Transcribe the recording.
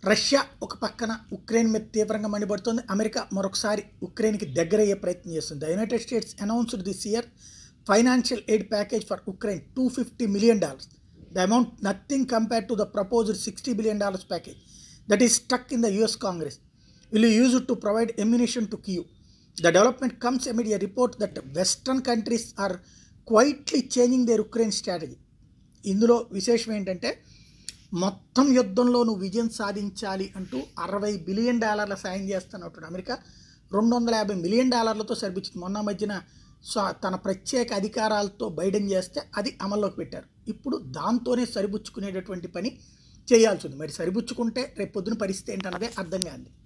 Russia ఒక పక్కన Ukraine మీద తీవ్రంగా మండిపడుతుంది అమెరికా మరొకసారి ఉక్రెయిన్కి దగ్గరయ్యే ప్రయత్నం చేస్తుంది the United States announced this year financial aid package for Ukraine two fifty million dollars the amount nothing compare to the proposed sixty billion dollars package that is stuck in the US Congress will use it to provide ammunition to Kyiv. The development comes amid a report that Western countries are quietly changing their Ukraine strategy. ఇందులో విశేషం ఏంటంటే మొత్తం యుద్ధంలో నువ్వు విజయం సాధించాలి అంటూ అరవై బిలియన్ డాలర్ల సాయం చేస్తున్నట్టు అమెరికా రెండు వందల యాభై మిలియన్ డాలర్లతో సరిపించింది మొన్న మధ్యన స్వ- తన ప్రత్యేక అధికారాలతో బైడెన్ చేస్తే అది అమల్లోకి పెట్టారు ఇప్పుడు దాంతోనే సరిపుచ్చుకునేటటువంటి పని చేయాల్సి ఉంది మరి సరిపుచ్చుకుంటే రేపు పొద్దున పరిస్థితి ఏంటన్నదే అర్థం కాదు